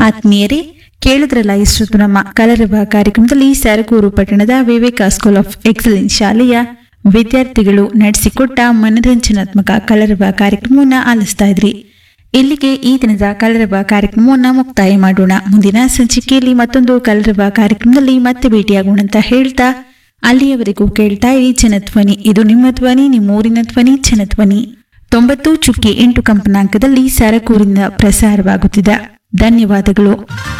ಆತ್ಮೀಯರೇ ಕೇಳಿದ್ರಲ್ಲ ಇಷ್ಟು ನಮ್ಮ ಕಲರವ ಕಾರ್ಯಕ್ರಮದಲ್ಲಿ ಸರಗೂರು ಪಟ್ಟಣದ ವಿವೇಕ ಸ್ಕೂಲ್ ಆಫ್ ಎಕ್ಸಲೆನ್ಸ್ ಶಾಲೆಯ ವಿದ್ಯಾರ್ಥಿಗಳು ನಡೆಸಿಕೊಟ್ಟ ಮನರಂಜನಾತ್ಮಕ ಕಲರವ ಕಾರ್ಯಕ್ರಮವನ್ನು ಆಲಿಸ್ತಾ ಇದ್ರಿ ಇಲ್ಲಿಗೆ ಈ ದಿನದ ಕಲರವ ಕಾರ್ಯಕ್ರಮವನ್ನು ಮುಕ್ತಾಯ ಮಾಡೋಣ ಮುಂದಿನ ಸಂಚಿಕೆಯಲ್ಲಿ ಮತ್ತೊಂದು ಕಲರವ ಕಾರ್ಯಕ್ರಮದಲ್ಲಿ ಮತ್ತೆ ಭೇಟಿಯಾಗೋಣ ಅಂತ ಹೇಳ್ತಾ ಅಲ್ಲಿಯವರೆಗೂ ಕೇಳ್ತಾ ಇರಿ ಜನಧ್ವನಿ ಇದು ನಿಮ್ಮ ಧ್ವನಿ ನಿಮ್ಮ ಊರಿನ ಧ್ವನಿ ಜನಧ್ವನಿ ತೊಂಬತ್ತು ಚುಕ್ಕಿ ಎಂಟು ಕಂಪನಾಂಕದಲ್ಲಿ ಸರಕೂರಿನ ಪ್ರಸಾರವಾಗುತ್ತಿದೆ ಧನ್ಯವಾದಗಳು